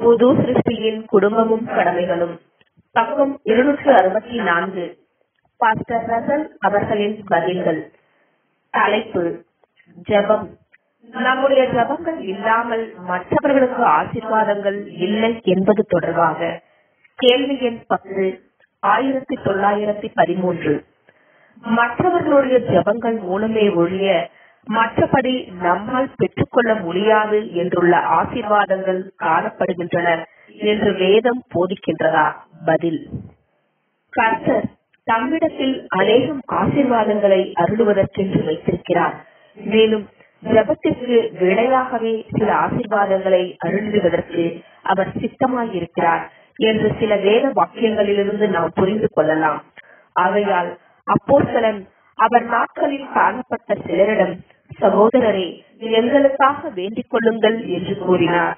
புது சிருஷ்டியின் குடும்பமும் கடமைகளும் பக்கம் இருநூற்று அறுபத்தி நான்கு பாஸ்டர் ரசல் அவர்களின் பதில்கள் தலைப்பு ஜெபம் நம்முடைய ஜெபங்கள் இல்லாமல் மற்றவர்களுக்கு ஆசீர்வாதங்கள் இல்லை என்பது தொடர்பாக கேள்வி எண் பத்து ஆயிரத்தி தொள்ளாயிரத்தி பதிமூன்று மற்றவர்களுடைய ஜெபங்கள் மூலமே ஒழிய மற்றபடி நம்மால் பெற்றுக்கொள்ள முடியாது என்றுள்ள ஆசீர்வாதங்கள் காணப்படுகின்றன என்று வேதம் போதிக்கின்றதா பதில் கர்த்தர் தம்மிடத்தில் அநேகம் ஆசீர்வாதங்களை அருளுவதற்கென்று வைத்திருக்கிறார் மேலும் ஜபத்திற்கு விடையாகவே சில ஆசீர்வாதங்களை அருளுவதற்கு அவர் சித்தமாயிருக்கிறார் என்று சில வேத வாக்கியங்களிலிருந்து நாம் புரிந்து கொள்ளலாம் ஆகையால் அப்போஸ்தலன் அவர் நாட்களில் காணப்பட்ட சிலரிடம் சகோதரரே எங்களுக்காக வேண்டிக் கொள்ளுங்கள் என்று கூறினார்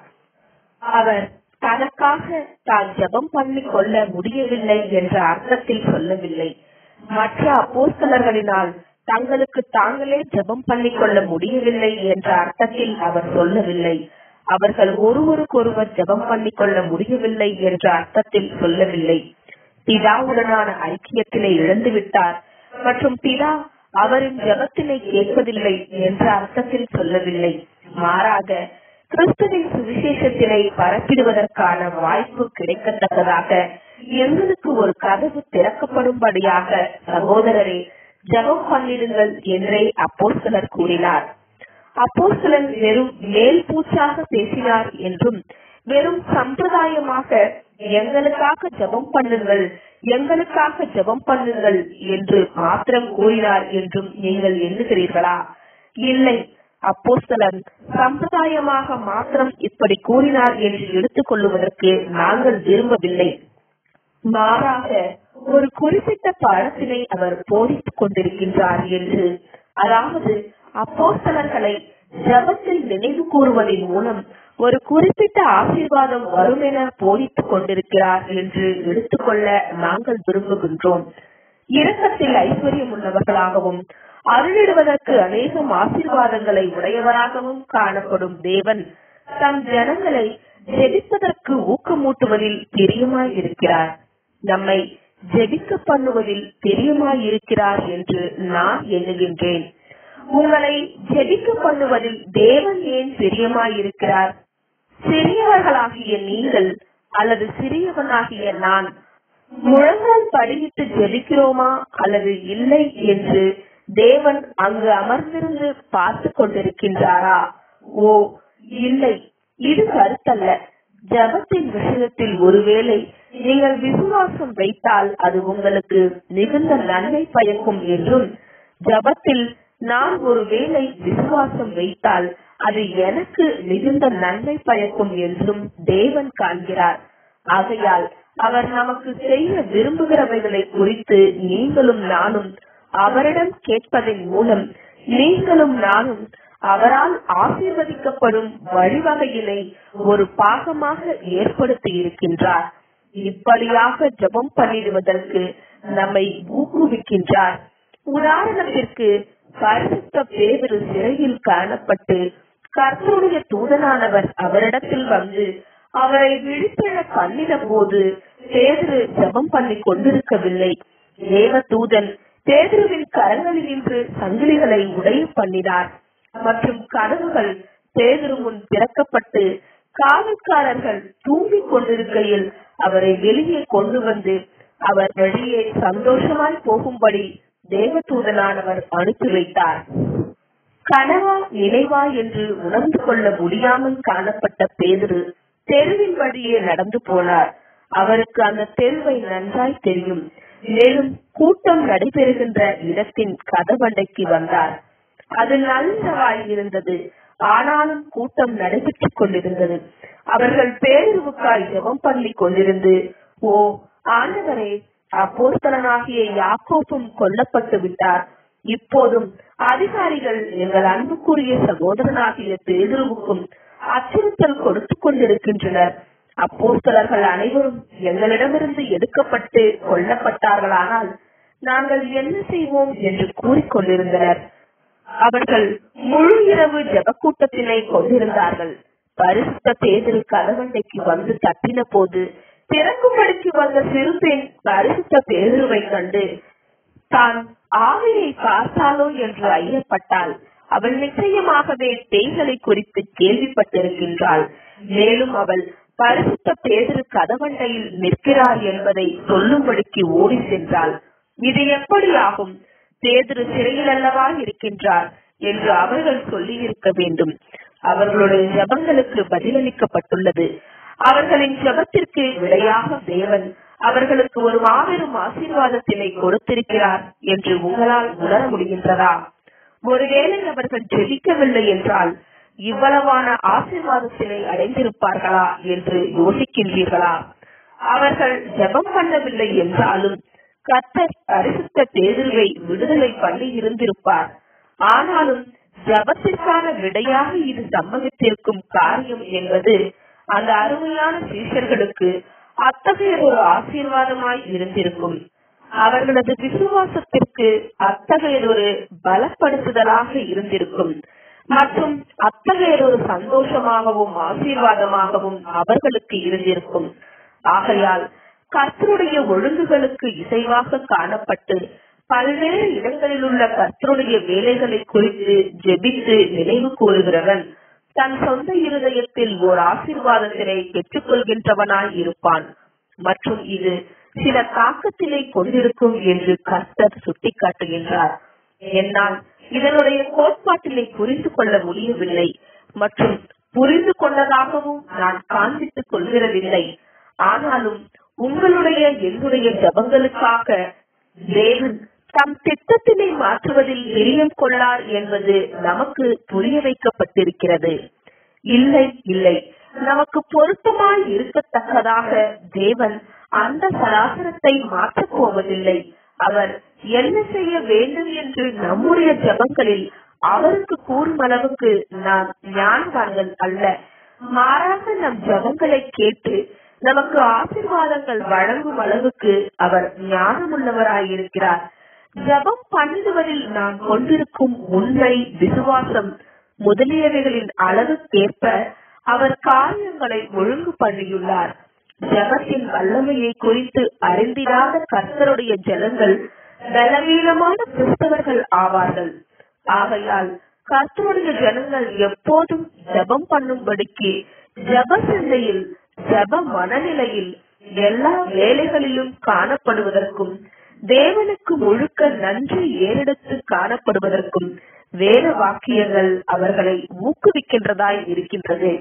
அவர் தனக்காக தான் ஜெபம் பண்ணி கொள்ள முடியவில்லை என்ற அர்த்தத்தில் சொல்லவில்லை மற்ற அப்போஸ்தலர்களினால் தங்களுக்கு தாங்களே ஜெபம் பண்ணி கொள்ள முடியவில்லை என்ற அர்த்தத்தில் அவர் சொல்லவில்லை அவர்கள் ஒருவருக்கொருவர் ஜெபம் பண்ணி கொள்ள முடியவில்லை என்ற அர்த்தத்தில் சொல்லவில்லை பிதாவுடனான ஐக்கியத்தினை இழந்துவிட்டார் மற்றும் பிதா அவரின் ஜபத்தினை கேட்பதில்லை என்ற அர்த்தத்தில் சொல்லவில்லை மாறாக கிறிஸ்துவின் சுவிசேஷத்தினை பரப்பிடுவதற்கான வாய்ப்பு கிடைக்கத்தக்கதாக எங்களுக்கு ஒரு கதவு திறக்கப்படும்படியாக சகோதரரே ஜபம் பண்ணிடுங்கள் என்றே அப்போஸ்தலர் கூறினார் அப்போஸ்தலன் வெறும் மேல் பூச்சாக பேசினார் என்றும் வெறும் சம்பிரதாயமாக எங்களுக்காக ஜெபம் பண்ணுங்கள் எங்களுக்காக ஜெபம் பண்ணுங்கள் என்று மாத்திரம் கூறினார் என்றும் நீங்கள் எண்ணுகிறீர்களா இல்லை அப்போஸ்தலன் சம்பிரதாயமாக மாத்திரம் இப்படி கூறினார் என்று எடுத்துக் கொள்ளுவதற்கு நாங்கள் விரும்பவில்லை மாறாக ஒரு குறிப்பிட்ட பாடத்தினை அவர் போதித்துக் கொண்டிருக்கின்றார் என்று அதாவது அப்போஸ்தலர்களை ஜபத்தில் நினைவு கூறுவதன் மூலம் ஒரு குறிப்பிட்ட ஆசீர்வாதம் வரும் என போதித்துக் கொண்டிருக்கிறார் என்று எடுத்துக்கொள்ள நாங்கள் விரும்புகின்றோம் இரக்கத்தில் ஐஸ்வர்யம் உள்ளவர்களாகவும் அருளிடுவதற்கு அநேகம் ஆசீர்வாதங்களை உடையவராகவும் காணப்படும் தேவன் தம் ஜனங்களை ஜெபிப்பதற்கு ஊக்கமூட்டுவதில் பிரியமாய் இருக்கிறார் நம்மை ஜெபிக்க பண்ணுவதில் பிரியமாய் இருக்கிறார் என்று நான் எண்ணுகின்றேன் உங்களை ஜெபிக்க பண்ணுவதில் தேவன் ஏன் பிரியமாய் இருக்கிறார் சிறியவர்களாகிய நீங்கள் அல்லது சிறியவனாகிய நான் முழங்கால் படியிட்டு ஜெபிக்கிறோமா அல்லது இல்லை என்று தேவன் அங்கு அமர்ந்திருந்து பார்த்து கொண்டிருக்கின்றாரா ஓ இல்லை இது கருத்தல்ல ஜபத்தின் விஷயத்தில் ஒருவேளை நீங்கள் விசுவாசம் வைத்தால் அது உங்களுக்கு மிகுந்த நன்மை பயக்கும் என்றும் ஜபத்தில் நான் ஒருவேளை விசுவாசம் வைத்தால் அது எனக்கு மிகுந்த நன்மை பயக்கும் என்றும் தேவன் காண்கிறார் ஆகையால் அவர் நமக்கு செய்ய விரும்புகிறவைகளை குறித்து நீங்களும் நானும் அவரிடம் கேட்பதன் மூலம் நீங்களும் நானும் அவரால் ஆசீர்வதிக்கப்படும் வழிவகையினை ஒரு பாகமாக ஏற்படுத்தி இருக்கின்றார் இப்படியாக ஜெபம் பண்ணிடுவதற்கு நம்மை ஊக்குவிக்கின்றார் உதாரணத்திற்கு பரிசுத்த பேதரு சிறையில் காணப்பட்டு கர்த்தருடைய தூதனானவர் அவரிடத்தில் வந்து அவரை விழிப்பெழ பண்ணின போது பேதரு ஜெபம் பண்ணி கொண்டிருக்கவில்லை தேவ தூதன் பேதுருவின் கரங்களில் நின்று சங்கிலிகளை உடைய பண்ணினார் மற்றும் கதவுகள் பேதுரு முன் திறக்கப்பட்டு காவல்காரர்கள் தூங்கிக் கொண்டிருக்கையில் அவரை வெளியே கொண்டு வந்து அவர் வெளியே சந்தோஷமாய் போகும்படி தேவதூதனானவர் அனுப்பி வைத்தார் கனவா நினைவா என்று உணர்ந்து கொள்ள முடியாமல் காணப்பட்ட பேதுரு தெருவின் வழியே நடந்து போனார் அவருக்கு அந்த தெருவை நன்றாய் தெரியும் மேலும் கூட்டம் நடைபெறுகின்ற இடத்தின் கதவண்டைக்கு வந்தார் அது நல்லவாய் இருந்தது ஆனாலும் கூட்டம் நடைபெற்றுக் கொண்டிருந்தது அவர்கள் பேருவுக்காய் ஜெபம் பண்ணி கொண்டிருந்து ஓ ஆண்டவரே அப்போஸ்தலனாகிய யாக்கோப்பும் கொல்லப்பட்டு விட்டார் இப்போதும் அதிகாரிகள் எங்கள் அன்புக்குரிய சகோதரனாகிய பேதுருவுக்கும் அச்சுறுத்தல் கொடுத்துக் கொண்டிருக்கின்றனர் அப்போஸ்தலர்கள் அனைவரும் எங்களிடமிருந்து எடுக்கப்பட்டு கொல்லப்பட்டார்களானால் நாங்கள் என்ன செய்வோம் என்று கூறிக்கொண்டிருந்தனர் அவர்கள் முழு இரவு ஜபக்கூட்டத்தினை கொண்டிருந்தார்கள் பரிசுத்த பேதிரு கதவண்டைக்கு வந்து தட்டின போது திறக்கும்படிக்கு வந்த சிறு பெண் பரிசுத்த பேதுருவை கண்டு தான் ஆவியை பார்த்தாலோ என்று ஐயப்பட்டாள் அவள் நிச்சயமாகவே பேய்களை குறித்து கேள்விப்பட்டிருக்கின்றாள் மேலும் அவள் பரிசுத்த பேதிரு கதவண்டையில் நிற்கிறார் என்பதை சொல்லும்படிக்கு ஓடி சென்றாள் இது எப்படி ஆகும் பேதிரு சிறையில் அல்லவா இருக்கின்றார் என்று அவர்கள் சொல்லி இருக்க வேண்டும் அவர்களுடைய ஜபங்களுக்கு பதிலளிக்கப்பட்டுள்ளது அவர்களின் ஜபத்திற்கு விடையாக தேவன் அவர்களுக்கு ஒரு மாபெரும் ஆசீர்வாதத்தினை கொடுத்திருக்கிறார் என்று உங்களால் உணர முடிகின்றதா ஒருவேளை அவர்கள் ஜெபிக்கவில்லை என்றால் இவ்வளவான ஆசீர்வாதத்தினை அடைந்திருப்பார்களா என்று யோசிக்கின்றீர்களா அவர்கள் ஜெபம் பண்ணவில்லை என்றாலும் கத்தர் பரிசுத்த பேதுருவை விடுதலை பண்ணி இருந்திருப்பார் ஆனாலும் ஜபத்திற்கான விடையாக இது சம்பவித்திருக்கும் காரியம் என்பது அந்த அருமையான சீஷர்களுக்கு அத்தகைய ஒரு ஆசீர்வாதமாய் இருந்திருக்கும் அவர்களது விசுவாசத்திற்கு அத்தகையதொரு பலப்படுத்துதலாக இருந்திருக்கும் மற்றும் அத்தகையதொரு சந்தோஷமாகவும் ஆசீர்வாதமாகவும் அவர்களுக்கு இருந்திருக்கும் ஆகையால் கர்த்தருடைய ஒழுங்குகளுக்கு இசைவாக காணப்பட்டு பல்வேறு இடங்களில் உள்ள கர்த்தருடைய வேலைகளை குறித்து ஜெபித்து நினைவு கூறுகிறவன் தன் சொந்த இருதயத்தில் ஓர் ஆசீர்வாதத்தினை பெற்றுக் கொள்கின்றவனாய் இருப்பான் மற்றும் இது சில தாக்கத்தினை கொண்டிருக்கும் என்று கர்த்தர் சுட்டிக்காட்டுகின்றார் என்னால் இதனுடைய கோட்பாட்டினை புரிந்து கொள்ள முடியவில்லை மற்றும் புரிந்து கொண்டதாகவும் நான் காண்பித்துக் கொள்கிறதில்லை ஆனாலும் உங்களுடைய என்னுடைய ஜபங்களுக்காக தேவன் தம் திட்டத்தினை மாற்றுவதில் பிரியம் கொள்ளார் என்பது நமக்கு புரிய வைக்கப்பட்டிருக்கிறது இல்லை இல்லை நமக்கு பொருத்தமாய் இருக்கத்தக்கதாக தேவன் அந்த சராசரத்தை மாற்றப் போவதில்லை அவர் என்ன செய்ய வேண்டும் என்று நம்முடைய ஜபங்களில் அவருக்கு கூறும் அளவுக்கு நாம் ஞானவான்கள் அல்ல மாறாக நம் ஜபங்களை கேட்டு நமக்கு ஆசீர்வாதங்கள் வழங்கும் அளவுக்கு அவர் ஞானமுள்ளவராயிருக்கிறார் ஜபம் பண்ணிடுவதில் நாம் கொண்டிருக்கும் உண்மை விசுவாசம் முதலியவைகளின் அளவுக்கேற்ப அவர் காரியங்களை ஒழுங்கு பண்ணியுள்ளார் ஜபத்தின் வல்லமையை குறித்து அறிந்திராத கர்த்தருடைய ஜனங்கள் பலவீனமான கிறிஸ்தவர்கள் ஆவார்கள் ஆகையால் கர்த்தருடைய ஜனங்கள் எப்போதும் ஜபம் பண்ணும்படிக்கு ஜப சிந்தையில் ஜப மனநிலையில் எல்லா வேலைகளிலும் காணப்படுவதற்கும் தேவனுக்கு முழுக்க நன்றி ஏறெடுத்து காணப்படுவதற்கும் வேத வாக்கியங்கள் அவர்களை ஊக்குவிக்கின்றதாய் இருக்கின்றது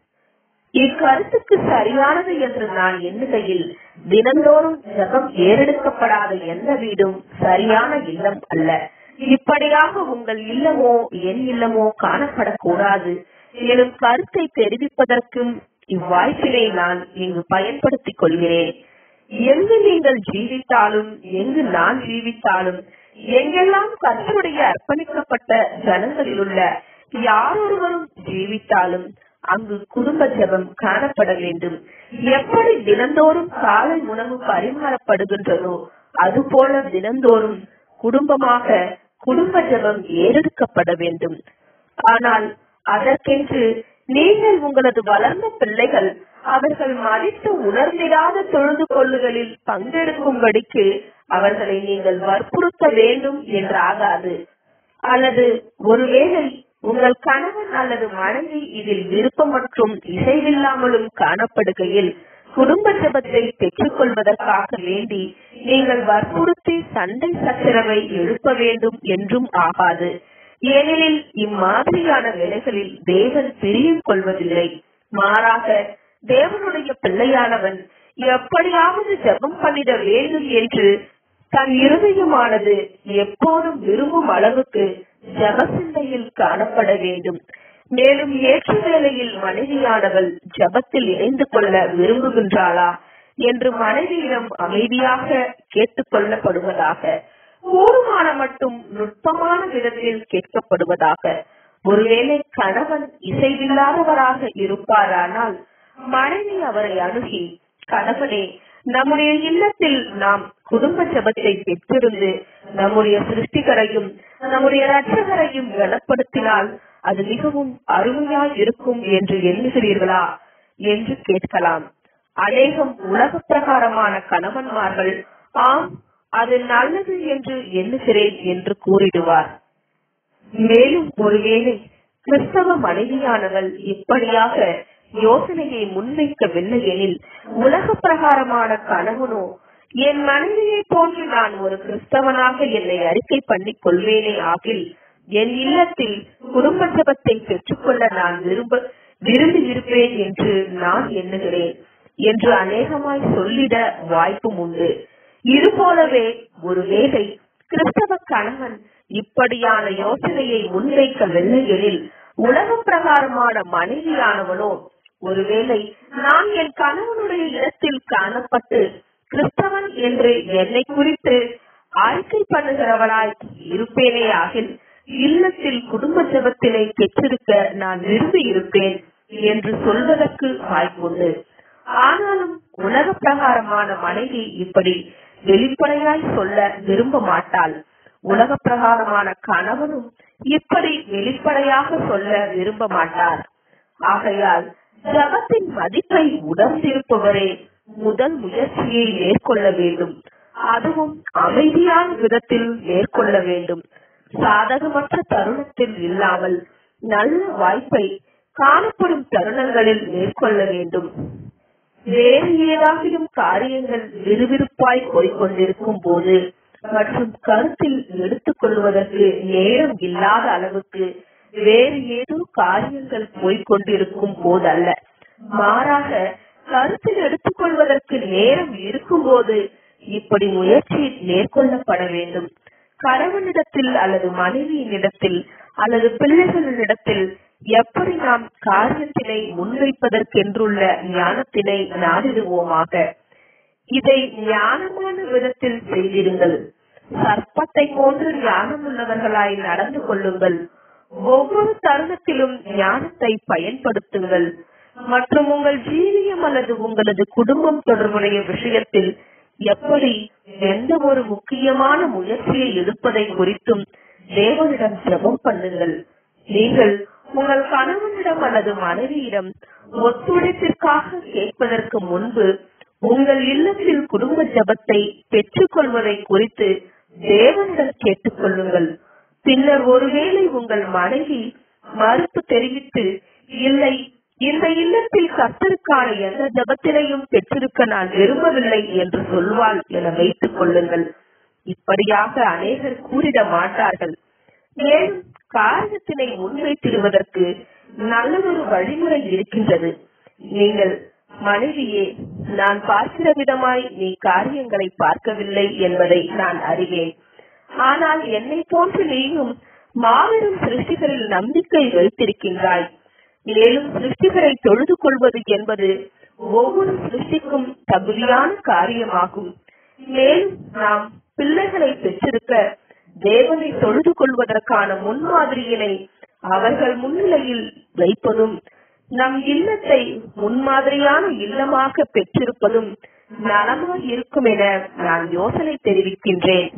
இக்கருத்துக்கு சரியானது என்று நான் எண்ணுகையில் தினந்தோறும் ஜபம் ஏறெடுக்கப்படாத எந்த வீடும் சரியான இல்லம் அல்ல இப்படியாக உங்கள் இல்லமோ என் இல்லமோ காணப்படக்கூடாது எனும் கருத்தை தெரிவிப்பதற்கும் இவ்வாய்ப்பினை நான் இங்கு பயன்படுத்திக் கொள்கிறேன் எங்கு நீங்கள் ஜீவித்தாலும் எங்கு நான் ஜீவித்தாலும் எங்கெல்லாம் கர்த்தருடைய அர்ப்பணிக்கப்பட்ட ஜனங்களில் உள்ள யாரொருவரும் ஜீவித்தாலும் அங்கு குடும்ப ஜெபம் காணப்பட வேண்டும் எப்படி தினந்தோறும் காலை உணவு பரிமாறப்படுகின்றதோ அதுபோல தினந்தோறும் குடும்பமாக குடும்ப ஜெபம் ஏறெடுக்கப்பட வேண்டும் ஆனால் அதற்கென்று நீங்கள் உங்களது வளர்ந்த பிள்ளைகள் அவர்கள் மதித்து உணர்ந்திடாத தொழுது கொள்ளுகளில் பங்கெடுக்கும்படிக்கு அவர்களை நீங்கள் வற்புறுத்த வேண்டும் என்றாகாது அல்லது ஒருவேளை உங்கள் கணவன் அல்லது மனைவி இதில் விருப்பம் மற்றும் இசைவில்லாமலும் காணப்படுகையில் குடும்ப ஜபத்தை பெற்றுக் கொள்வதற்காக வேண்டி நீங்கள் வற்புறுத்தி சண்டை சச்சரவை எழுப்ப வேண்டும் என்றும் ஆகாது ஏனெனில் இம்மாதிரியான வேலைகளில் தேவன் பிரியம் கொள்வதில்லை மாறாக தேவனுடைய பிள்ளையானவன் எப்படியாவது ஜெபம் பண்ணிட வேண்டும் என்று தன் இருதயமானது எப்போதும் விரும்பும் அளவுக்கு ஜபசிந்தையில் காணப்பட வேண்டும் மேலும் ஏற்ற வேளையில் மனைவியானவள் ஜபத்தில் இணைந்து கொள்ள விரும்புகின்றாளா என்று மனைவியிடம் அமைதியாக கேட்டுக் கொள்ளப்படுவதாக கூடுமான மட்டும் நுட்பமான விதத்தில் கேட்கப்படுவதாக ஒருவேளை கணவன் இசைவில்லாதவராக இருப்பாரானால் மனைவி அவரை அணுகி கணவனே நம்முடைய இல்லத்தில் நாம் குடும்ப ஜபத்தை பெற்றிருந்து நம்முடைய சிருஷ்டிகரையும் நம்முடைய ரட்சகரையும் கனப்படுத்தினால் அது மிகவும் அருமையாய் இருக்கும் என்று எண்ணுகிறீர்களா என்று கேட்கலாம் அநேகம் உலக பிரகாரமான கணவன்மார்கள் ஆம் அது நல்லது என்று எண்ணுகிறேன் என்று கூறிடுவார் மேலும் ஒருவேளை கிறிஸ்தவ மனைவியானவள் இப்படியாக யோசனையை முன்வைக்கவில்லை எனில் உலக பிரகாரமான கணவனோ என் மனைவியை போன்று நான் ஒரு கிறிஸ்தவனாக என்னை அறிக்கை பண்ணிக் கொள்வேனே ஆகில் என் இல்லத்தில் குடும்ப ஜபத்தை பெற்றுக்கொள்ள நான் விரும்ப விரும்பி இருப்பேன் என்று நான் எண்ணுகிறேன் என்று அநேகமாய் சொல்லிட வாய்ப்பும் உண்டு இது போலவே ஒருவேளை கிறிஸ்தவ கணவன் இப்படியான யோசனையை முன்வைக்கவில்லை எனில் உலக பிரகாரமான மனைவியானவனோ ஒருவேளை நான் என் கணவனுடைய இடத்தில் காணப்பட்டு கிறிஸ்தவன் என்று என்னை குறித்து அறிக்கை பண்ணுகிறவளாய் இருப்பேனே ஆகில் இல்லத்தில் குடும்ப ஜபத்தினை பெற்றிருக்க நான் விரும்பி இருப்பேன் என்று சொல்வதற்கு வாய்ப்புண்டு ஆனாலும் உலக பிரகாரமான மனைவி இப்படி வெளிப்படையாய் சொல்ல விரும்ப மாட்டாள் உலக பிரகாரமான கணவனும் இப்படி வெளிப்படையாக சொல்ல விரும்ப மாட்டார் ஆகையால் ஜபத்தின் மதிப்பை உணர்ந்திருப்பவரே முதல் முயற்சியை மேற்கொள்ள வேண்டும் அதுவும் அமைதியான விதத்தில் மேற்கொள்ள வேண்டும் சாதகமற்ற தருணத்தில் இல்லாமல் நல்ல வாய்ப்பை காணப்படும் தருணங்களில் மேற்கொள்ள வேண்டும் வேறு ஏதாகிலும் காரியங்கள் விறுவிறுப்பாய் போய்கொண்டிருக்கும் போது மற்றும் கருத்தில் எடுத்துக் கொள்வதற்கு நேரம் இல்லாத அளவுக்கு வேறு ஏதோ காரியங்கள் போய்கொண்டிருக்கும் போதல்ல மாறாக கருத்தில் எடுத்துக் கொள்வதற்கு நேரம் இருக்கும்போது இப்படி முயற்சி மேற்கொள்ளப்பட வேண்டும் கணவனிடத்தில் அல்லது மனைவியினிடத்தில் அல்லது பிள்ளைகளிடத்தில் எப்படி நாம் காரியத்தினை முன்வைப்பதற்கென்றுள்ள ஞானத்தினை நாடிடுவோமாக இதை ஞானமான விதத்தில் செய்திருங்கள் சர்ப்பத்தை போன்று ஞானம் உள்ளவர்களாய் நடந்து கொள்ளுங்கள் ஒவ்வொரு தருணத்திலும் ஞானத்தை பயன்படுத்துங்கள் மற்றும் உங்கள் ஜீவியம் அல்லது உங்களது குடும்பம் தொடர்புடைய விஷயத்தில் எப்படி எந்த ஒரு முக்கியமான முயற்சியை எடுப்பதை குறித்தும் தேவனிடம் ஜெபம் பண்ணுங்கள் நீங்கள் உங்கள் கணவனிடம் அல்லது மனைவியிடம் ஒத்துழைப்பிற்காக கேட்பதற்கு முன்பு உங்கள் இல்லத்தில் குடும்ப ஜபத்தை பெற்றுக் கொள்வதை குறித்து தேவனிடம் கேட்டுக் கொள்ளுங்கள் பின்னர் ஒருவேளை உங்கள் மனைவி மறுப்பு தெரிவித்து இல்லை இந்த இல்லத்தில் கர்த்தருக்கான எந்த ஜபத்தினையும் பெற்றிருக்க நான் விரும்பவில்லை என்று சொல்வாள் என வைத்துக் கொள்ளுங்கள் இப்படியாக அநேகர் கூறிட மாட்டார்கள் மேலும் காரியத்தினை முன்வைத்திடுவதற்கு நல்லதொரு வழிமுறை இருக்கின்றது நீங்கள் மனைவியே நான் பார்க்கிற விதமாய் நீ காரியங்களை பார்க்கவில்லை என்பதை நான் அறிவேன் ஆனால் என்னை போன்று நீயும் மாபெரும் சிருஷ்டிகளில் நம்பிக்கை வைத்திருக்கின்றாய் மேலும் சிருஷ்டிகளை தொழுது கொள்வது என்பது ஒவ்வொரு சிருஷ்டிக்கும் தகுதியான காரியமாகும் மேலும் நாம் பிள்ளைகளை பெற்றிருக்க தேவனை தொழுது கொள்வதற்கான முன்மாதிரியினை அவர்கள் முன்னிலையில் வைப்பதும் நம் இல்லத்தை முன்மாதிரியான இல்லமாக பெற்றிருப்பதும் நலமாய் இருக்கும் என நான் யோசனை தெரிவிக்கின்றேன்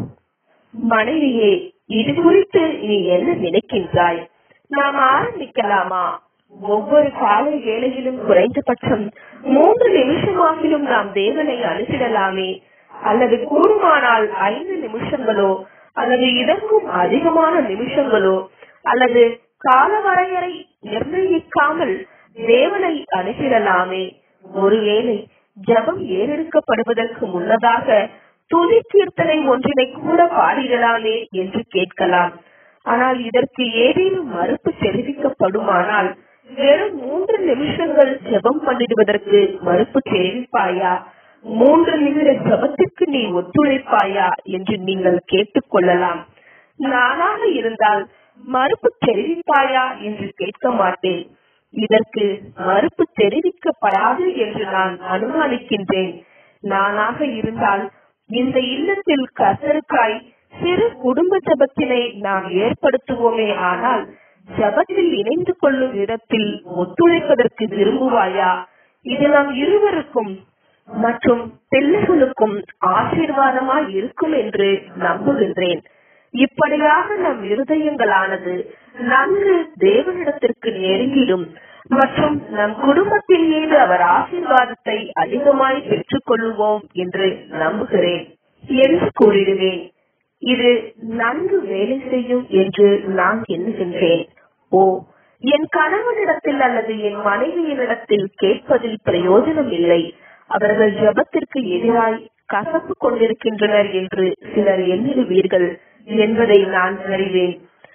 மனைவியே இது குறித்து நீ என்ன நினைக்கின்றாய் நாம் ஆரம்பிக்கலாமா ஒவ்வொரு காலை வேளையிலும் குறைந்தபட்சம் மூன்று நிமிஷமாகிலும் நாம் தேவனை அனுப்பிடலாமே அல்லது கூடுமானால் ஐந்து நிமிஷங்களோ அல்லது இதற்கும் அதிகமான நிமிஷங்களோ அல்லது கால வரையறை நிர்ணயிக்காமல் தேவனை அனுப்பிடலாமே ஒருவேளை ஜபம் ஏறெடுக்கப்படுவதற்கு முன்னதாக துதி கீர்த்தனை ஒன்றினை கூட பாடிடலாமே என்று கேட்கலாம் ஆனால் இதற்கு ஏதேனும் மறுப்பு தெரிவிக்கப்படுமானால் வெறும் மூன்று நிமிஷங்கள் ஜெபம் பண்ணிடுவதற்கு மறுப்பு தெரிவிப்பாயா மூன்று நிமிட ஜபத்திற்கு நீ ஒத்துழைப்பாயா என்று நீங்கள் கேட்டுக்கொள்ளலாம் நானாக இருந்தால் மறுப்பு தெரிவிப்பாயா என்று கேட்க மாட்டேன் இதற்கு மறுப்பு தெரிவிக்கப்படாது என்று நான் அனுமானிக்கின்றேன் நானாக இருந்தால் இந்த இல்லத்தில் கசருக்காய் சிறு குடும்ப ஜபத்தினை நாம் ஏற்படுத்துவோமே ஆனால் ஜபத்தில் இணைந்து கொள்ளும் விதத்தில் ஒத்துழைப்பதற்கு விரும்புவாயா இது நம் இருவருக்கும் மற்றும் பிள்ளைகளுக்கும் ஆசீர்வாதமாய் இருக்கும் என்று நம்புகின்றேன் இப்படியாக நம் இருதயங்களானது நன்கு தேவனிடத்திற்கு நெருங்கிடும் மற்றும் நம் குடும்பத்தின் மீது அவர் ஆசீர்வாதத்தை அதிகமாய் பெற்றுக் கொள்வோம் என்று நம்புகிறேன் என்று கூறிடுவேன் இது நன்கு வேலை செய்யும் என்று நான் எண்ணுகின்றேன் ஓ என் கணவனிடத்தில் அல்லது என் மனைவியினிடத்தில் கேட்பதில் பிரயோஜனம் இல்லை அவர்கள் ஜபத்திற்கு எதிராய் கசப்பு கொண்டிருக்கின்றனர் என்று சிலர் எண்ணிடுவீர்கள் என்பதை நான் அறிவேன்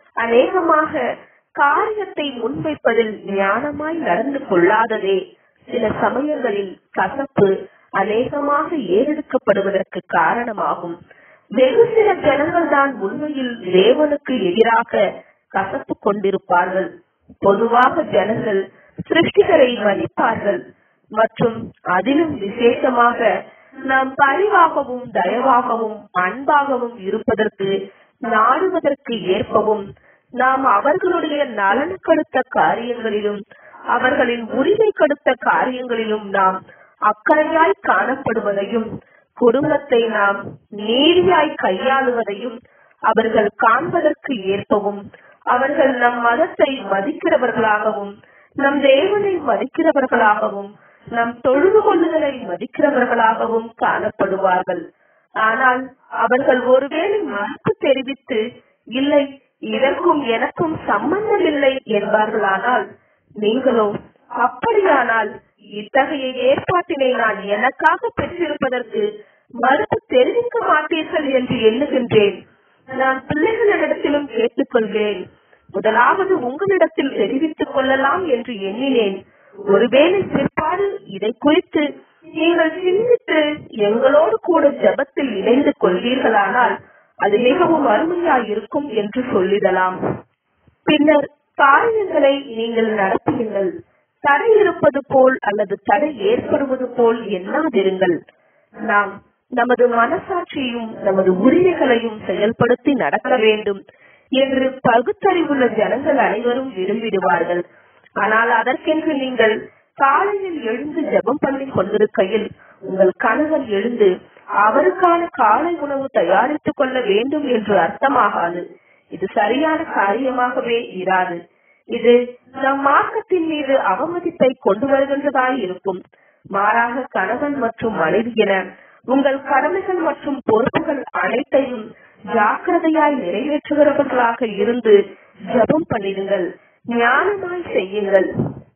அநேகமாக காரியத்தை முன்வைப்பதில் ஞானமாய் நடந்து கொள்ளாததே சில சமயங்களில் கசப்பு அநேகமாக ஏறெடுக்கப்படுவதற்கு காரணமாகும் வெகு சில ஜனங்கள் தான் உண்மையில் தேவனுக்கு எதிராக கசப்பு கொண்டிருப்பார்கள் பொதுவாக ஜனங்கள் சிருஷ்டிகரை மதிப்பார்கள் மற்றும் அதிலும் விசேஷமாக நாம் பரிவாகவும் தயவாகவும் அன்பாகவும் இருப்பதற்கு நாடுவதற்கு ஏற்பவும் நாம் அவர்களுடைய நலன் கடுத்த காரியங்களிலும் அவர்களின் உரிமை கடுத்த காரியங்களிலும் நாம் அக்கறையாய் காணப்படுவதையும் குடும்பத்தை நாம் நீதியாய் கையாளுவதையும் அவர்கள் காண்பதற்கு ஏற்பவும் அவர்கள் நம் மதத்தை மதிக்கிறவர்களாகவும் நம் தேவனை மதிக்கிறவர்களாகவும் நம் தொழுது கொள்ளுதலை மதிக்கிறவர்களாகவும் காணப்படுவார்கள் ஆனால் அவர்கள் ஒருவேளை மறுப்பு தெரிவித்து இல்லை இதற்கும் எனக்கும் சம்பந்தம் இல்லை என்பார்களானால் நீங்களோ அப்படியானால் இத்தகைய ஏற்பாட்டினை நான் எனக்காக பெற்றிருப்பதற்கு மறுப்பு தெரிவிக்க மாட்டீர்கள் என்று எண்ணுகின்றேன் நான் பிள்ளைகளிடத்திலும் கேட்டுக்கொள்கிறேன் முதலாவது உங்களிடத்தில் தெரிவித்துக் கொள்ளலாம் என்று எண்ணினேன் ஒருவேளை பிற்பாடு இதை குறித்து நீங்கள் சிந்தித்து எங்களோடு கூட ஜபத்தில் இணைந்து கொள்வீர்களானால் அது மிகவும் அருமையாய் இருக்கும் என்று சொல்லிடலாம் பின்னர் காரியங்களை நீங்கள் நடத்துங்கள் தடை இருப்பது போல் அல்லது தடை ஏற்படுவது போல் எண்ணாதிருங்கள் நாம் நமது மனசாட்சியும் நமது உரிமைகளையும் செயல்படுத்தி நடக்க வேண்டும் என்று பகுத்தறிவுள்ள ஜனங்கள் அனைவரும் விரும்பிடுவார்கள் ஆனால் அதற்கென்று நீங்கள் காலையில் எழுந்து ஜெபம் பண்ணி கொண்டிருக்கையில் உங்கள் கணவர் எழுந்து அவருக்கான காலை உணவு தயாரித்துக் கொள்ள வேண்டும் என்று அர்த்தமாகாது இது சரியான காரியமாகவே இராது இது நம் மார்க்கத்தின் மீது அவமதிப்பை கொண்டு வருகின்றதாய் இருக்கும் மாறாக கணவன் மற்றும் மனைவி என உங்கள் கடமைகள் மற்றும் பொறுப்புகள் அனைத்தையும் ஜாக்கிரதையாய் நிறைவேற்றுகிறவர்களாக இருந்து ஜெபம் பண்ணிடுங்கள் ஞானமாய் செய்யுங்கள்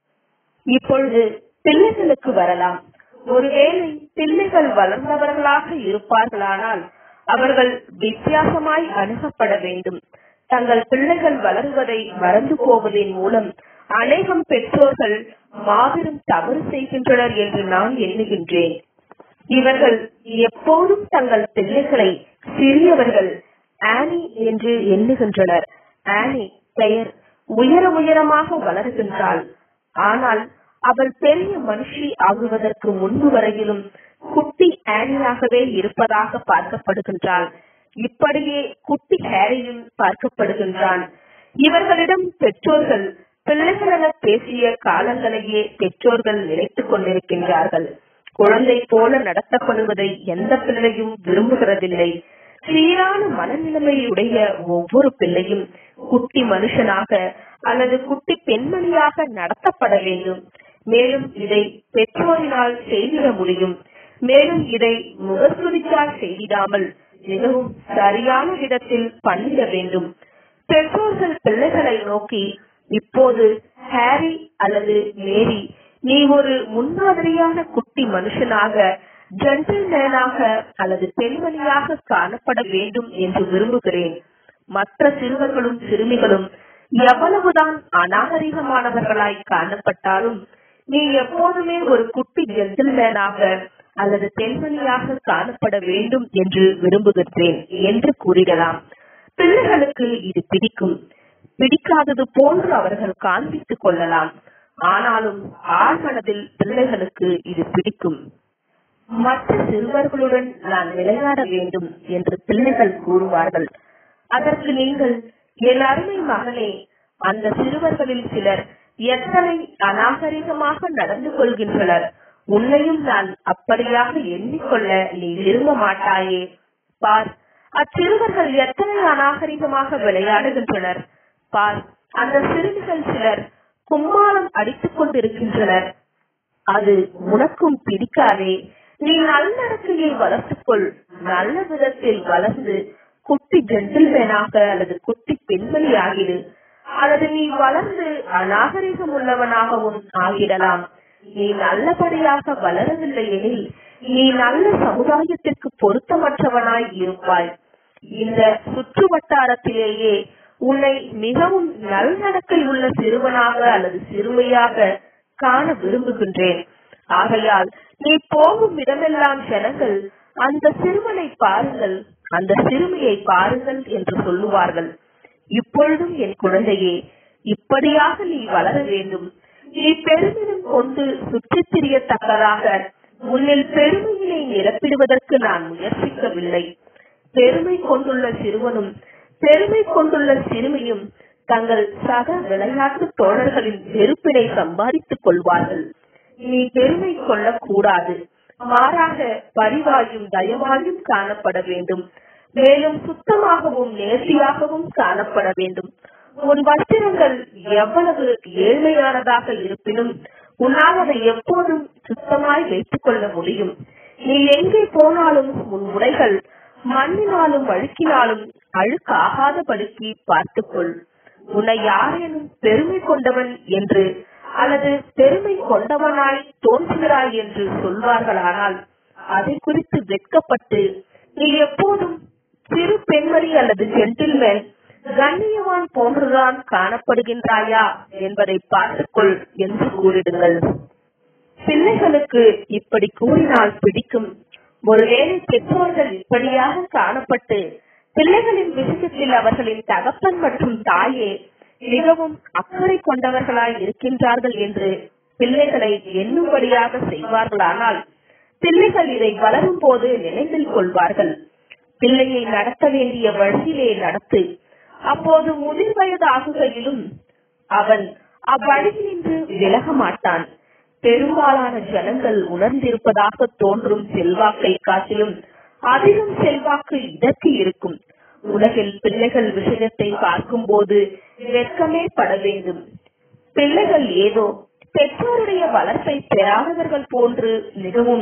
இப்பொழுது பிள்ளைகளுக்கு வரலாம் ஒருவேளை பிள்ளைகள் வளர்ந்தவர்களாக இருப்பார்களானால் அவர்கள் வித்தியாசமாய் அணுகப்பட வேண்டும் தங்கள் பிள்ளைகள் வளருவதை மறந்து போவதன் மூலம் அநேகம் பெற்றோர்கள் மாபெரும் தவறு செய்கின்றனர் என்று நான் எண்ணுகின்றேன் இவர்கள் எப்போதும் தங்கள் பிள்ளைகளை சிறியவர்கள் ஆனி என்று எண்ணுகின்றனர் ஆனி பெயர் உயர உயரமாக வளருகின்றாள் ஆனால் அவள் பெரிய மனுஷி ஆகுவதற்கு முன்பு வரையிலும் குட்டி ஆனியாகவே இருப்பதாக பார்க்கப்படுகின்றாள் இப்படியே குட்டி ஹேரியும் பார்க்கப்படுகின்றான் இவர்களிடம் பெற்றோர்கள் பிள்ளைகளென பேசிய காலங்களையே பெற்றோர்கள் நினைத்துக் கொண்டிருக்கின்றார்கள் குழந்தை போல நடத்தப்படுவதை எந்த பிள்ளையும் விரும்புகிறதில்லை சீரான மனநிலைமையுடைய ஒவ்வொரு பிள்ளையும் குட்டி மனுஷனாக அல்லது குட்டி பெண்மணியாக நடத்தப்பட வேண்டும் மேலும் இதை பெற்றோரினால் செய்திட முடியும் மேலும் இதை முகஸ்துதிக்கால் செய்திடாமல் மிகவும் சரியான விதத்தில் பண்ணிட வேண்டும் பெற்றோர்கள் பிள்ளைகளை நோக்கி இப்போது ஹாரி அல்லது மேரி நீ ஒரு முன்மாதிரியான குட்டி மனுஷனாக ஜென்டில்மேனாக அல்லது பெண்மணியாக காணப்பட வேண்டும் என்று விரும்புகிறேன் மற்ற சிறுவர்களும் சிறுமிகளும் எவ்வளவுதான் அநாகரிகமானவர்களாய் காணப்பட்டாலும் நீ எப்போதுமே ஒரு குட்டி ஜென்டில்மேனாக அல்லது பெண்மணியாக காணப்பட வேண்டும் என்று விரும்புகின்றேன் என்று கூறிடலாம் பிள்ளைகளுக்கு இது பிடிக்கும் பிடிக்காதது போன்று அவர்கள் காண்பித்துக் கொள்ளலாம் ஆனாலும் ஆழ்மனதில் பிள்ளைகளுக்கு இது பிடிக்கும் மற்ற சிறுவர்களுடன் நான் விளையாட வேண்டும் என்று பிள்ளைகள் கூறுவார்கள் அதற்கு நீங்கள் என் அருமை மகனே அந்த சிறுவர்களில் சிலர் எத்தனை அநாகரிகமாக நடந்து கொள்கின்றனர் உன்னையும் நான் அப்படியாக எண்ணிக்கொள்ள நீ விரும்ப மாட்டாயே பார் அச்சிறுவர்கள் எத்தனை அநாகரிகமாக விளையாடுகின்றனர் பார் அந்த சிறுமிகள் சிலர் கும்மாளம் அடித்துக் கொண்டிருக்கின்றனர் அது உனக்கும் பிடிக்காதே நீ நல்லடக்கையை வளர்த்துக்கொள் நல்ல விதத்தில் வளர்ந்து குட்டி ஜென்டில்மேனாக அல்லது குட்டி பெண்மணி ஆகிடு அல்லது நீ வளர்ந்து அநாகரிகம் உள்ளவனாகவும் ஆகிடலாம் நீ நல்லபடியாக வளரவில்லை எனில் நீ நல்ல சமுதாயத்திற்கு பொருத்தமற்றவனாய் இருப்பாய் இந்த சுற்று வட்டாரத்திலேயே உன்னை மிகவும் நல்நடக்கை உள்ள சிறுவனாக அல்லது சிறுமியாக காண விரும்புகின்றேன் ஆகையால் நீ போகும் இடமெல்லாம் ஜனங்கள் அந்த சிறுவனை பாருங்கள் அந்த சிறுமியை பாருங்கள் என்று சொல்லுவார்கள் இப்பொழுதும் என் குழந்தையே இப்படியாக நீ வளர வேண்டும் நீ பெருமிதம் கொண்டு சுற்றித் திரியத்தக்கதாக உன்னில் பெருமையினை நிரப்பிடுவதற்கு நான் முயற்சிக்கவில்லை பெருமை கொண்டுள்ள சிறுவனும் பெருமை கொண்டுள்ள சிறுமியும் தங்கள் சக விளையாட்டு தோழர்களின் வெறுப்பினை சம்பாதித்துக் கொள்வார்கள் நீ பெருமை கொள்ளக்கூடாது மாறாக பரிவாயும் தயவாயும் காணப்பட வேண்டும் மேலும் சுத்தமாகவும் நேர்த்தியாகவும் காணப்பட வேண்டும் உன் வஸ்திரங்கள் எவ்வளவு ஏழ்மையானதாக இருப்பினும் உன்னால் அதை எப்போதும் சுத்தமாய் வைத்துக் கொள்ள முடியும் நீ எங்கே போனாலும் உன் உடைகள் மண்ணினாலும் அழுக்கினாலும் அழுக்காகாதபடிக்கு பார்த்துக்கொள் உன்னை யாரேனும் பெருமை கொண்டவன் என்று அல்லது பெருமை கொண்டவனாய் தோன்றுகிறாய் என்று சொல்வார்களானால் அதை குறித்து வெட்கப்பட்டு நீ எப்போதும் சிறு பெண்மணி அல்லது ஜென்டில்மேன் கண்ணியவான் போன்றுதான் காணப்படுகின்றாயா என்பதை பார்த்துக்கொள் என்று கூறிடுங்கள் பிள்ளைகளுக்கு இப்படி கூறினால் பிடிக்கும் ஒருவேளை பெற்றோர்கள் இப்படியாக காணப்பட்டு பிள்ளைகளின் விஷயத்தில் அவர்களின் தகப்பன் மற்றும் தாயே மிகவும் அக்கறை கொண்டவர்களாய் இருக்கின்றார்கள் என்று பிள்ளைகளை எண்ணும்படியாக செய்வார்களானால் பிள்ளைகள் இதை வளரும் போது நினைவில் கொள்வார்கள் பிள்ளையை நடத்த வேண்டிய வழியிலே நடத்து அப்போது முதிர் வயது ஆகுகையிலும் அவன் அவ்வழியினின்று விலக மாட்டான் பெரும்பாலான ஜனங்கள் உணர்ந்திருப்பதாக தோன்றும் செல்வாக்கை காட்டிலும் அதிகம் செல்வாக்கு இதற்கு இருக்கும் உலகில் பிள்ளைகள் விஷயத்தை பார்க்கும்போது வெட்கமே பட வேண்டும் பிள்ளைகள் ஏதோ பெற்றோருடைய வளர்ப்பை பெறாதவர்கள் போன்று மிகவும்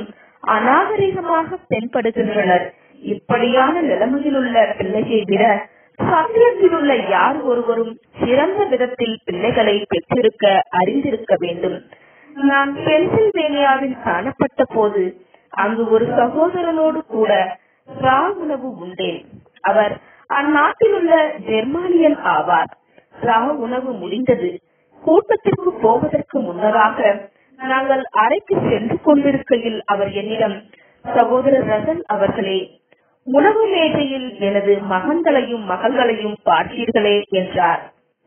அநாகரிகமாக தென்படுகின்றனர் இப்படியான நிலைமையில் உள்ள பிள்ளையை விட சத்தியத்தில் உள்ள யார் ஒருவரும் சிறந்த விதத்தில் பிள்ளைகளை பெற்றிருக்க அறிந்திருக்க வேண்டும் நான் பென்சில்வேனியாவில் காணப்பட்ட போது அங்கு ஒரு சகோதரனோடு கூட ரா உணவு உண்டேன் அவர் அந்நாட்டில் உள்ள ஜெர்மானியன் ஆவார் ரா உணவு முடிந்தது கூட்டத்திற்கு போவதற்கு முன்னதாக நாங்கள் அறைக்கு சென்று கொண்டிருக்கையில் அவர் என்னிடம் சகோதரர் ரசன் அவர்களே உணவு மேஜையில் எனது மகன்களையும் மகள்களையும் பார்த்தீர்களே என்றார்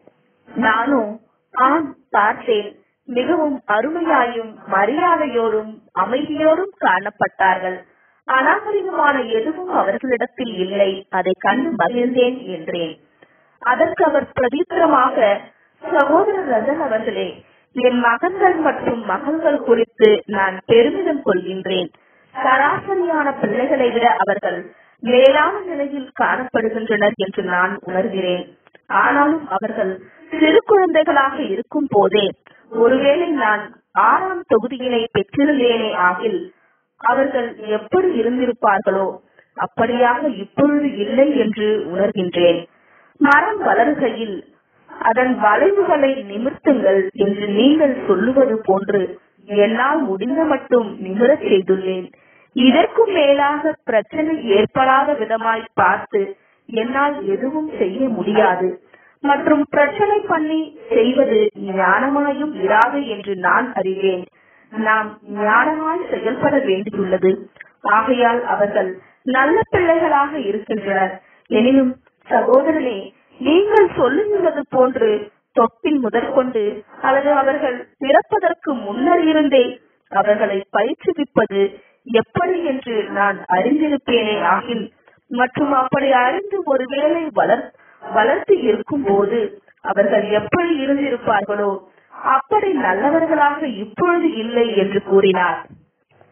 நானும் ஆம் பார்த்தேன் மிகவும் அருமையாயும் மரியாதையோடும் அமைதியோடும் காணப்பட்டார்கள் அநாகரிகமான எதுவும் அவர்களிடத்தில் இல்லை அதை கண்டு மகிழ்ந்தேன் என்றேன் அதற்கு அவர் பிரதித்திரமாக சகோதரர் ரஜன் அவர்களே என் மகன்கள் மற்றும் மகள்கள் குறித்து நான் பெருமிதம் கொள்கின்றேன் சராசரியான பிள்ளைகளை விட அவர்கள் மேலான நிலையில் காணப்படுகின்றனர் என்று நான் உணர்கிறேன் ஆனாலும் அவர்கள் சிறு குழந்தைகளாக இருக்கும் போதே ஒருவேளை நான் ஆறாம் தொகுதியினை பெற்றிருந்தேனே ஆகில் அவர்கள் எப்படி இருந்திருப்பார்களோ அப்படியாக இப்பொழுது இல்லை என்று உணர்கின்றேன் மரம் வளருகையில் அதன் வளைவுகளை நிமிர்த்துங்கள் என்று நீங்கள் சொல்லுவது போன்று என்னால் முடிந்த மட்டும் நிமிரச் செய்துள்ளேன் இதற்கும் மேலாக பிரச்சனை ஏற்படாத விதமாய் பார்த்து என்னால் எதுவும் செய்ய முடியாது மற்றும் பிரச்சனை பண்ணி செய்வது ஞானமாயும் இராது என்று நான் அறிவேன் நாம் ஞானமாய் செயல்பட வேண்டியுள்ளது ஆகையால் அவர்கள் நல்ல பிள்ளைகளாக இருக்கின்றனர் எனினும் சகோதரனே நீங்கள் சொல்லுகிறது போன்று தொட்டில் முதற்கொண்டு அல்லது அவர்கள் பிறப்பதற்கு முன்னர் இருந்தே அவர்களை பயிற்றுவிப்பது எப்படி என்று நான் அறிந்திருப்பேனே ஆகில் மற்றும் அப்படி அறிந்து ஒருவேளை வளர் வளர்த்து இருக்கும் போது அவர்கள் எப்படி இருந்திருப்பார்களோ அப்படி நல்லவர்களாக இப்பொழுது இல்லை என்று கூறினார்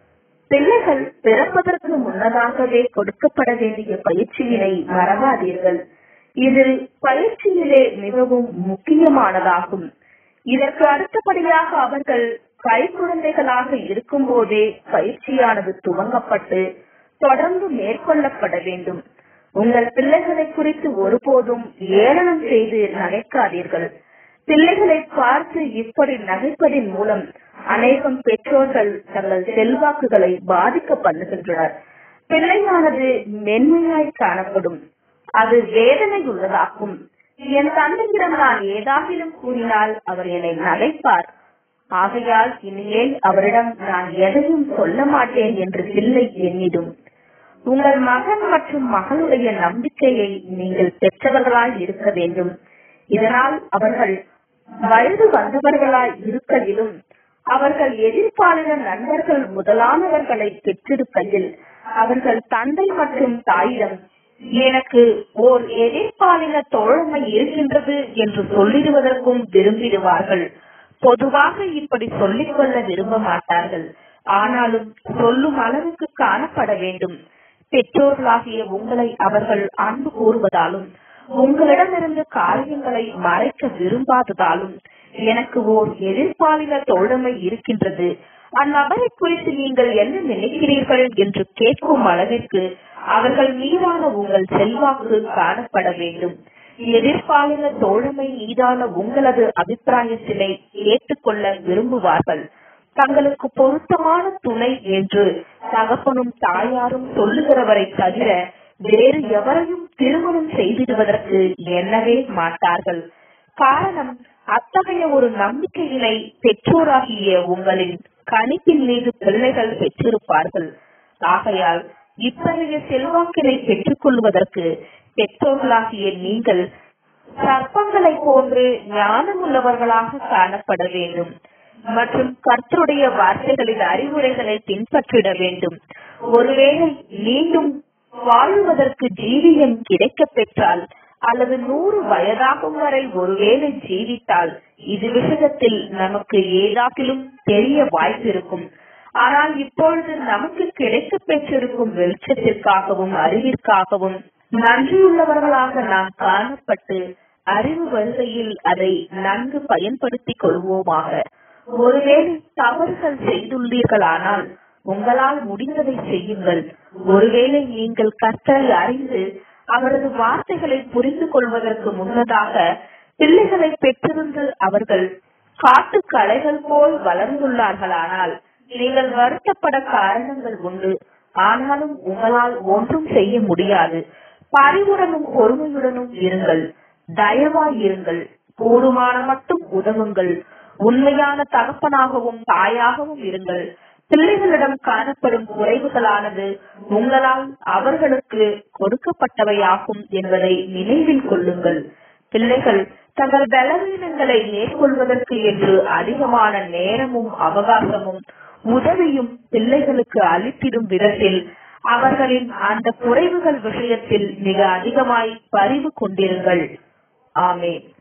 பிள்ளைகள் பிறப்பதற்கு முன்னதாகவே கொடுக்கப்பட வேண்டிய பயிற்சியினை மறவாதீர்கள் இது பயிற்சியிலே மிகவும் முக்கியமானதாகும் இதற்கு அடுத்தபடியாக அவர்கள் கைக்குழந்தைகளாக இருக்கும் போதே பயிற்சியானது துவங்கப்பட்டு தொடர்ந்து மேற்கொள்ளப்பட வேண்டும் உங்கள் பிள்ளைகளை குறித்து ஒருபோதும் ஏளனம் செய்து நகைக்காதீர்கள் பிள்ளைகளை பார்த்து இப்படி நகைப்பதின் மூலம் அநேகம் பெற்றோர்கள் தங்கள் செல்வாக்குகளை பாதிக்க பண்ணுகின்றனர் பிள்ளையானது மென்மையாய் காணப்படும் அது வேதனை உள்ளதாகும் என் தந்தையிடம் நான் ஏதாகிலும் கூறினால் அவர் என்னை நகைப்பார் ஆகையால் இனிமேல் அவரிடம் நான் எதையும் சொல்ல மாட்டேன் என்று பிள்ளை எண்ணிடும் உங்கள் மகன் மற்றும் மகளுடைய நம்பிக்கையை நீங்கள் பெற்றவர்களாய் இருக்க வேண்டும் இதனால் அவர்கள் வயது வந்தவர்களாய் இருக்கையிலும் அவர்கள் எதிர்பாலின நண்பர்கள் முதலானவர்களை பெற்றிருக்கையில் அவர்கள் தந்தை மற்றும் தாயிடம் எனக்கு ஓர் எதிர்பாலின தோழமை இருக்கின்றது என்று சொல்லிடுவதற்கும் விரும்பிடுவார்கள் பொதுவாக இப்படி சொல்லிக்கொள்ள விரும்ப மாட்டார்கள் ஆனாலும் சொல்லும் அளவுக்கு காணப்பட வேண்டும் பெற்றோர்களாகிய உங்களை அவர்கள் அன்பு கூறுவதாலும் உங்களிடமிருந்து காரியங்களை மறைக்க விரும்பாததாலும் எனக்கு ஓர் எதிர்பாலின தோழமை இருக்கின்றது அந்நபரை குறித்து நீங்கள் என்ன நினைக்கிறீர்கள் என்று கேட்கும் அளவிற்கு அவர்கள் மீதான உங்கள் செல்வாக்கு காணப்பட வேண்டும் எதிர்பாலின தோழமை மீதான உங்களது அபிப்பிராயத்தினை ஏற்றுக்கொள்ள விரும்புவார்கள் தங்களுக்கு பொருத்தமான துணை என்று தகப்பனும் தாயாரும் சொல்லுகிறவரை தவிர வேறு எவரையும் திருமணம் செய்திடுவதற்கு எண்ணவே மாட்டார்கள் காரணம் அத்தகைய ஒரு நம்பிக்கையினை பெற்றோராகிய உங்களின் கணிப்பின் மீது பிள்ளைகள் பெற்றிருப்பார்கள் ஆகையால் இத்தகைய செல்வாக்கினை பெற்றுக் கொள்வதற்கு பெற்றோர்களாகிய நீங்கள் சர்ப்பங்களை போன்று ஞானம் உள்ளவர்களாக காணப்பட வேண்டும் மற்றும் கர்த்தருடைய வார்த்தைகளின் அறிவுரைகளை பின்பற்றிட வேண்டும் ஒருவேளை மீண்டும் வாழ்வதற்கு ஜீவியம் கிடைக்க பெற்றால் அல்லது நூறு வயதாகும் வரை ஒருவேளை ஜீவித்தால் இது விஷயத்தில் நமக்கு ஏதாக்கிலும் தெரிய வாய்ப்பு இருக்கும் ஆனால் இப்பொழுது நமக்கு கிடைக்க பெற்றிருக்கும் வெளிச்சத்திற்காகவும் அறிவிற்காகவும் நன்றியுள்ளவர்களாக நாம் காணப்பட்டு அறிவு வருகையில் அதை நன்கு பயன்படுத்திக் கொள்வோமாக ஒருவேளை தவறுகள் செய்துள்ளீர்களானால் உங்களால் முடிந்ததை செய்யுங்கள் ஒருவேளை நீங்கள் கர்த்தரை அறிந்து அவரது வார்த்தைகளை புரிந்து கொள்வதற்கு முன்னதாக பிள்ளைகளை பெற்றிருந்து அவர்கள் காட்டு களைகள் போல் வளர்ந்துள்ளார்களானால் நீங்கள் வருத்தப்பட காரணங்கள் உண்டு ஆனாலும் உங்களால் ஒன்றும் செய்ய முடியாது பரிவுடனும் பொறுமையுடனும் இருங்கள் தயவாய் இருங்கள் கூடுமான மட்டும் உதவுங்கள் உண்மையான தகப்பனாகவும் தாயாகவும் இருங்கள் பிள்ளைகளிடம் காணப்படும் குறைவுகளானது உங்களால் அவர்களுக்கு கொடுக்கப்பட்டவையாகும் என்பதை நினைவில் கொள்ளுங்கள் பிள்ளைகள் தங்கள் பலவீனங்களை மேற்கொள்வதற்கு என்று அதிகமான நேரமும் அவகாசமும் உதவியும் பிள்ளைகளுக்கு அளித்திடும் விதத்தில் அவர்களின் அந்த குறைவுகள் விஷயத்தில் மிக அதிகமாய் பரிவு கொண்டிருங்கள் ஆமேன்